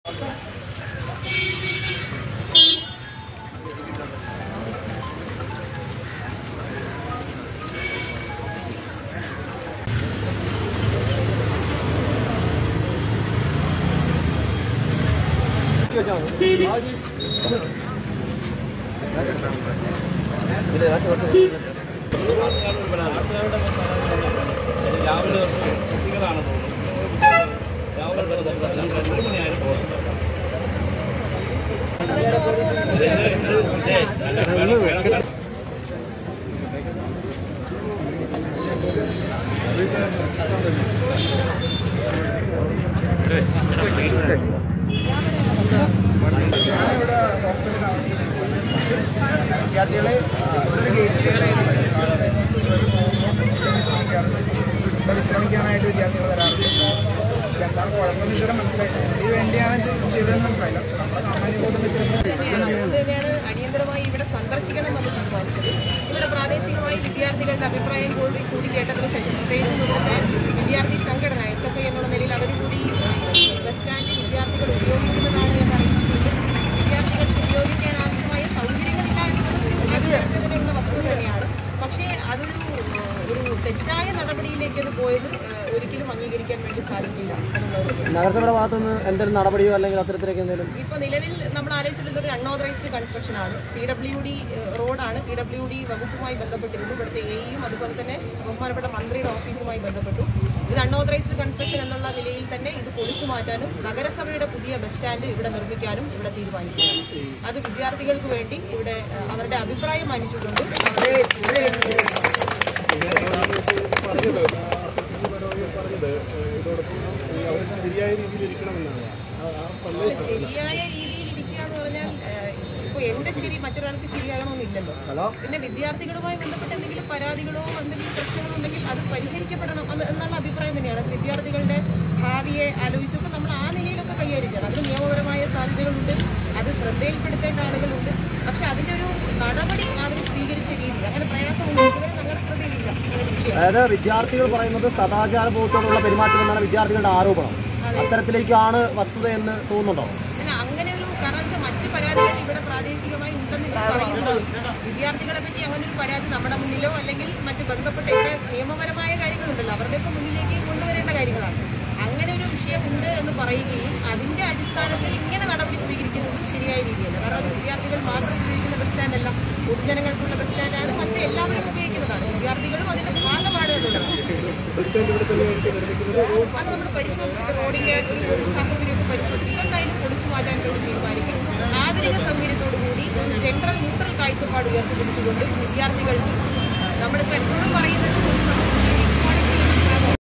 രാവിലെ കുട്ടികളാണ് തോന്നുന്നു രാവിലെ രണ്ട് മണിയായിരുന്നു പോകുന്നത് ഞാനിവിടെ ഹോസ്റ്റലിൽ താമസിക്കുന്നത് വിദ്യാർത്ഥികളെ ഒരു ഗേറ്റുകളെ ഇവിടെ വിശ്രമിക്കാനായിട്ട് വിദ്യാർത്ഥികൾ വരാറുണ്ട് എന്താണ് കുഴപ്പമെന്ന് ഇതുവരെ മനസ്സിലായിട്ടില്ല ഇതിന് വേണ്ടിയാണ് ഇത് ചെയ്തതെന്ന് മനസ്സിലായില്ല പക്ഷെ നമ്മുടെ സാമാന്യ ബോധം വെച്ചിട്ട് അതുകൊണ്ട് തന്നെയാണ് അടിയന്തരമായി ഇവിടെ സന്ദർശിക്കണമെന്ന് തീരുമാനിച്ചത് ഇവിടെ പ്രാദേശികമായി വിദ്യാർത്ഥികളുടെ അഭിപ്രായം കൂടി കൂടി കേട്ടതിന് ശേഷം പ്രത്യേകിച്ചും ഇവിടുത്തെ വിദ്യാർത്ഥി സംഘടന എസ് എഫ് ഐ എന്നുള്ള നിലയിൽ അവർ കൂടി ഏഹ്, ബസ് സ്റ്റാൻഡിൽ വിദ്യാർത്ഥികൾ ഉപയോഗിക്കുന്നതാണ് എന്ന് അറിയിച്ചിട്ടുണ്ട് വിദ്യാർത്ഥികൾക്ക് ഉപയോഗിക്കാൻ ആവശ്യമായ സൗകര്യങ്ങളില്ല എന്നുള്ളത് ഒരു അതിനുള്ള വസ്തുത തന്നെയാണ് പക്ഷേ അതൊരു ഏഹ്, ഒരു തെറ്റായ നടപടിയിലേക്ക് അത് പോയത് ഏഹ്, ഒരിക്കലും അംഗീകരിക്കാൻ വേണ്ടി സാധിക്കില്ല എന്നുള്ളത് നഗരസഭയുടെ ഭാഗത്തുനിന്ന് എന്തെങ്കിലും നടപടിയോ അല്ലെങ്കിൽ അത്തരത്തിലേക്ക് എന്തെങ്കിലും ഇപ്പൊ നിലവിൽ നമ്മൾ ആലോചിച്ചിട്ടുള്ള ഒരു അൺഓതറൈസ്ഡ് കൺസ്ട്രക്ഷൻ ആണ് പി ഡബ്ല്യു ഡി റോഡാണ് പി ഡബ്ല്യു ഡി വകുപ്പുമായി ബന്ധപ്പെട്ടിരുന്നു ഇവിടുത്തെ എയും അതുപോലെ തന്നെ ബഹുമാനപ്പെട്ട മന്ത്രിയുടെ ഓഫീസുമായി ബന്ധപ്പെട്ടു ഇത് അൺഓതറൈസ്ഡ് കൺസ്ട്രക്ഷൻ എന്നുള്ള നിലയിൽ തന്നെ ഇത് പൊളിച്ചു മാറ്റാനും നഗരസഭയുടെ പുതിയ ബസ് സ്റ്റാൻഡ് ഇവിടെ നിർമ്മിക്കാനും ഇവിടെ തീരുമാനിക്കുകയാണ് അത് വിദ്യാർത്ഥികൾക്ക് വേണ്ടി ഇവിടെ ഏഹ്, അവരുടെ അഭിപ്രായം മാനിച്ചിട്ടുണ്ട് അല്ല, ശരിയായ രീതിയിൽ ഇരിക്കുക എന്ന് പറഞ്ഞാൽ ഏഹ്, ഇപ്പൊ എന്റെ ശരി മറ്റൊരാൾക്ക് ശരിയാകണമെന്നില്ലല്ലോ പിന്നെ വിദ്യാർത്ഥികളുമായി ബന്ധപ്പെട്ട എന്തെങ്കിലും പരാതികളോ എന്തെങ്കിലും പ്രശ്നങ്ങളോ ഉണ്ടെങ്കിൽ അത് പരിഹരിക്കപ്പെടണം എന്ന് എന്നുള്ള അഭിപ്രായം തന്നെയാണ് അത് വിദ്യാർത്ഥികളുടെ ഭാവിയെ ആലോചിച്ചൊക്കെ നമ്മൾ ആ നിലയിലൊക്കെ കൈകാര്യം ചെയ്യണം അതിന് നിയമപരമായ സാധ്യതകളുണ്ട് അത് ശ്രദ്ധയിൽപ്പെടുത്തേണ്ട ആളുകളുണ്ട് പക്ഷെ അതിന്റെ ഒരു നടപടി അവർ സ്വീകരിച്ച രീതി അങ്ങനെ പ്രയാസമൊന്നും ഇതുവരെ ഞങ്ങളുടെ ശ്രദ്ധയിലില്ല അങ്ങനെ ഒരു വിഷയം അതായത് വിദ്യാർത്ഥികൾ പറയുന്നത് സദാചാര ബോധത്തോടുള്ള പെരുമാറ്റം എന്നാണ് വിദ്യാർത്ഥികളുടെ ആരോപണം അത്തരത്തിലേക്കാണ് വസ്തുത എന്ന് തോന്നുന്നുണ്ടോ അല്ല അങ്ങനെ ഒരു കാരണം വെച്ചാൽ മറ്റ് പരാതികൾ ഇവിടെ പ്രാദേശികമായി ഉണ്ടെന്ന് ഇവർ പറയുമ്പോൾ വിദ്യാർത്ഥികളെ പറ്റി അങ്ങനെ ഒരു പരാതി നമ്മുടെ മുന്നിലോ അല്ലെങ്കിൽ മറ്റ് ബന്ധപ്പെട്ട ഇവിടെ നിയമപരമായ കാര്യങ്ങളുണ്ടല്ലോ അവരുടെയൊക്കെ മുന്നിലേക്ക് കൊണ്ടുവരേണ്ട കാര്യങ്ങളാണ് അങ്ങനെ ഒരു വിഷയമുണ്ട് എന്ന് പറയുകയും അതിന്റെ അടിസ്ഥാനത്തിൽ ഇങ്ങനെ നടപടി സ്വീകരിക്കുന്നത് ശരിയായ രീതിയല്ല കാരണം അത് വിദ്യാർത്ഥികൾ മാത്രം ഉപയോഗിക്കുന്ന ബസ് സ്റ്റാൻഡല്ല പൊതുജനങ്ങൾക്കുള്ള ബസ് സ്റ്റാൻഡാണ് മറ്റ് എല്ലാവരും ഉപയോഗിക്കുന്നതാണ് വിദ്യാർത്ഥികളും അതിന്റെ ഭാഗമാണ് എന്നുള്ളത് അത് നമ്മൾ പരിശോധിച്ചിട്ട് റോഡിന്റെ ഒരു സാമഗ്രിയൊക്കെ പരിശോധിച്ച് എന്തായാലും പൊളിച്ചു മാറ്റാൻ വേണ്ടി തീരുമാനിക്കും ആധുനിക സൗകര്യത്തോടു കൂടി ജനറൽ ന്യൂട്രൽ കാഴ്ചപ്പാട് ഉയർത്തിപ്പിടിച്ചുകൊണ്ട് വിദ്യാർത്ഥികൾക്ക് നമ്മളിപ്പോൾ